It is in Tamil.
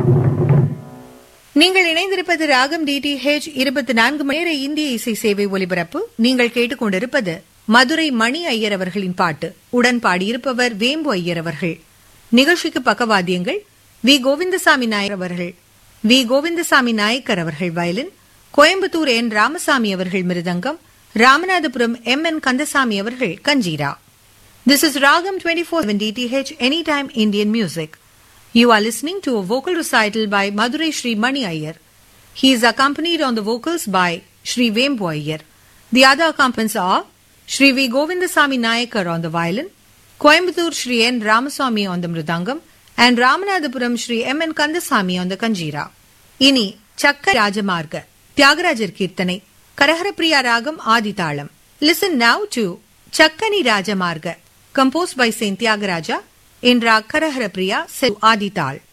நீங்கள் இணைந்திருப்பது ராகம் டிடிஹெச் இருபத்தி நான்கு மணி நேர இந்திய இசை சேவை ஒலிபரப்பு நீங்கள் கேட்டுக்கொண்டிருப்பது மதுரை மணி ஐயர் அவர்களின் பாட்டு உடன் பாடியிருப்பவர் வேம்பு ஐயர் அவர்கள் நிகழ்ச்சிக்கு பக்கவாத்தியங்கள் வி கோவிந்தசாமி நாயர் அவர்கள் வி கோவிந்தசாமி நாயக்கர் அவர்கள் வயலின் கோயம்புத்தூர் என் ராமசாமி அவர்கள் மிருதங்கம் ராமநாதபுரம் எம் என் கந்தசாமி அவர்கள் கஞ்சீரா This is Ragam 24 DTH Anytime Indian Music. You are listening to a vocal recital by Madurai Sri Mani Iyer. He is accompanied on the vocals by Sri Vembu Iyer. The other accompanants are Sri V. Govindasamy Nayakar on the violin, Coimbatore Sri N. Ramaswamy on the mridangam, and Ramanathapuram Sri M. N. Kandasamy on the kanjira. இனி சக்க ராஜமார்க தியாகராஜர் கீர்த்தனை கரஹரப்பிரியா ராகம் ஆதிதாளம் listen now to Chakkani Rajamarga composed by Saint Tyagaraja in Rag Karahara Priya, Adi Tal.